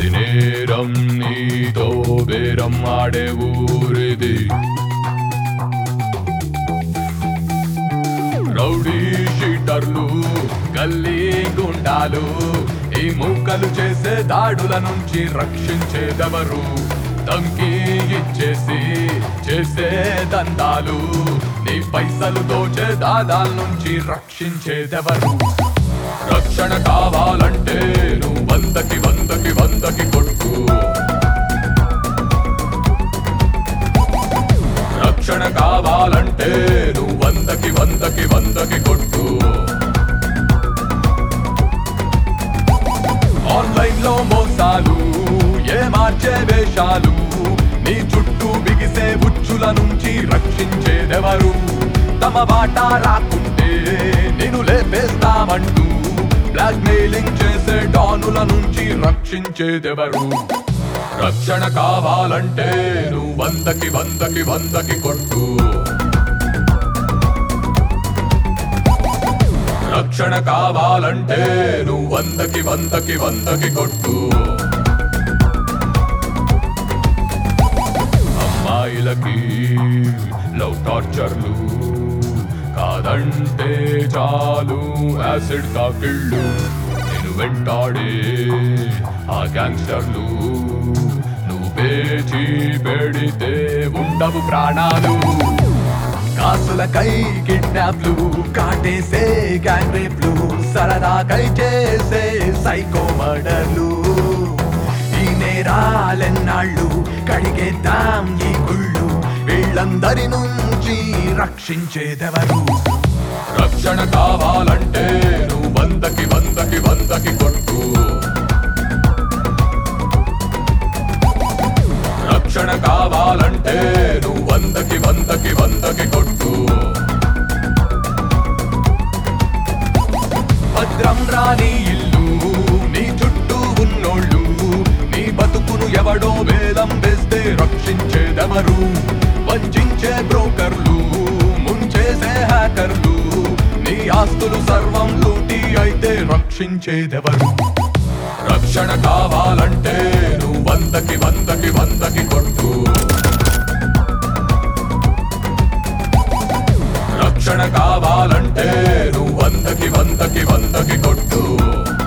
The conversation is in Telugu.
ఇది నేరం నీతో బేరం ఆడే ఊరిది రౌడీ షీటర్లు గల్లీ గుండాలు ఈ మూకలు చేసే దాడుల నుంచి రక్షించేదెవరు తంకి ఇచ్చేసి చేసే దందాలు నీ పైసలు దోచే దాదాల నుంచి రక్షించేదెవరు రక్షణ కావాలంటే నువ్వు వందకి వందకి వందకి కొట్టు రక్షణ కావాలంటే నువ్వు వందకి వందకి వందకి కొట్టు ఆన్లైన్ లో మోసాలు ఏ మార్చే వేషాలు నీ చుట్టూ బిగిసే ఉచ్చుల నుంచి రక్షించేదెవరు తమ బాట రాకుంటే నేను లేపేస్తామంటూ బ్లాక్ మెయిలింగ్ చేసే డానుల నుంచి రక్షించేదెవరు రక్షణ కావాలంటే నువ్వు వందకి వందకి వందకి కొట్టు రక్షణ కావాలంటే నువ్వు వందకి వందకి వందకి కొట్టు అమ్మాయిలకి లవ్ టార్చర్లు కాదంటే చాలు యాసిడ్ కాకిళ్ళు నేను వెంటాడే ఆ గ్యాంగ్స్టర్లు నువ్వు పేచి పెడితే ఉండవు ప్రాణాలు కాసులకై కిడ్నాప్లు కాటేసే గ్యాంగ్ రేప్లు సరదాకై చేసే సైకో మర్డర్లు ఈ నేరాలెన్నాళ్ళు కడిగేద్దాం ఈ గుళ్ళు వీళ్ళందరి నుంచి రక్షించేదెవరు రక్షణ కావాలంటే నువ్వు వందకి వందకి వందకి కొట్టు రక్షణ కావాలంటే నువ్వు వందకి వందకి వందకి కొట్టు భద్రం రాని ఇల్లు నీ చుట్టూ ఉన్నోళ్ళు నీ బతుకును ఎవడో వేలం వేస్తే రక్షించేదెవరు వంచే బ్రోకర్లు ముంచేసే హ్యాకర్లు నీ ఆస్తులు సర్వం లూటి అయితే రక్షించేదెవరు రక్షణ కావాలంటే నువ్వు వందకి వందకి వందకి కొట్టు రక్షణ కావాలంటే నువ్వు వందకి వందకి వందకి కొట్టు